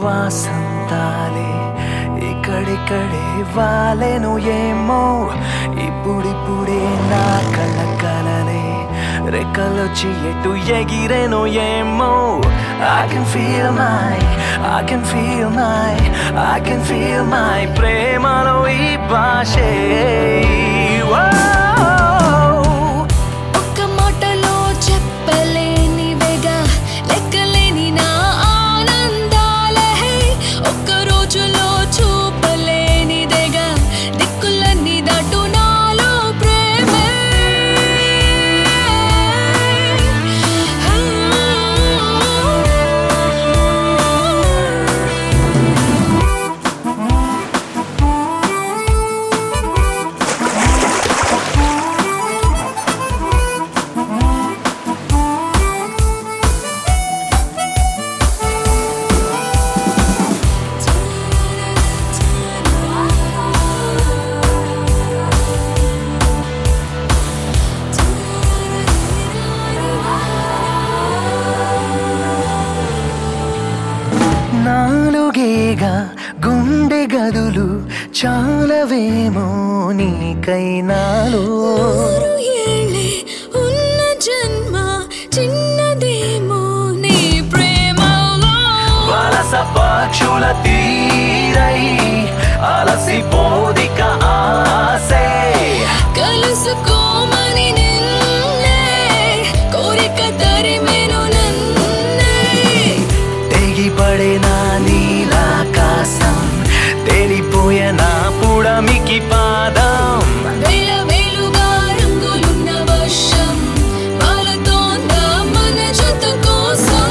వాసంతాలే ఇక్కడిక్కడే వాలేను ఏమో ఇప్పుడిప్పుడే నా కళ్ళ కలలే రెక్కలొచ్చి ఎటు ఎగిరేను ఏమో I can feel my, I can feel my, I can feel my ప్రేమలో ఈ భాషే Whoa. ఒక్క మాటలో చెప్పలేనివేగా లెక్కలేని నా ఆనందాలే ఒక్క రోజులో చూపలేనిదేగా దిక్కులన్నీ దాటు నాలో ప్రేమే నాలుగేగా గుండె గదులు చాలవేమో నీకైనాలో ఆరు ఏళ్ళే ఉన్న జన్మ చిన్నదేమో నీ ప్రేమలో వలస పక్షుల తీరై అలసిపోదిక ఆసే కలుసుకోమని నిన్నే కోరిక తరిమెను నన్నే తెగిపడే నా నీలాకాశం తెలిపోయే నా పుడమికి పాదం వేల వేలుగా రంగులున్న వర్షం పాలుతోందా మన జత కోసం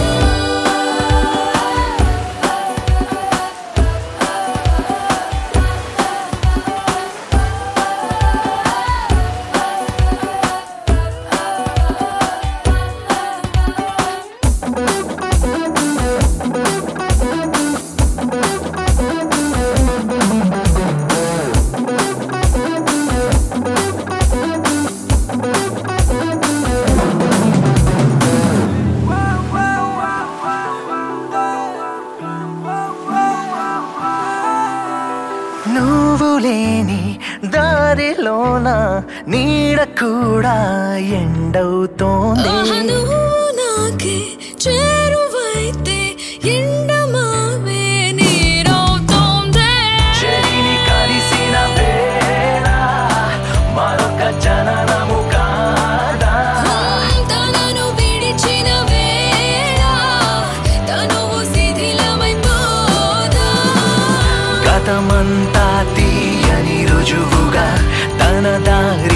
నువ్వు లేని దారిలోన నీడ కూడా ఎండవుతోంది ఆహను నాకే చేరువైతే ఎండమావే నీరవుతోందే చెరిని కలిసిన వేళ మరొక జననము కాదా తనను విడిచిన వేళ తనువు శిథిలమైపోదా గతమంతా తీయని రుజువుగా తన దారి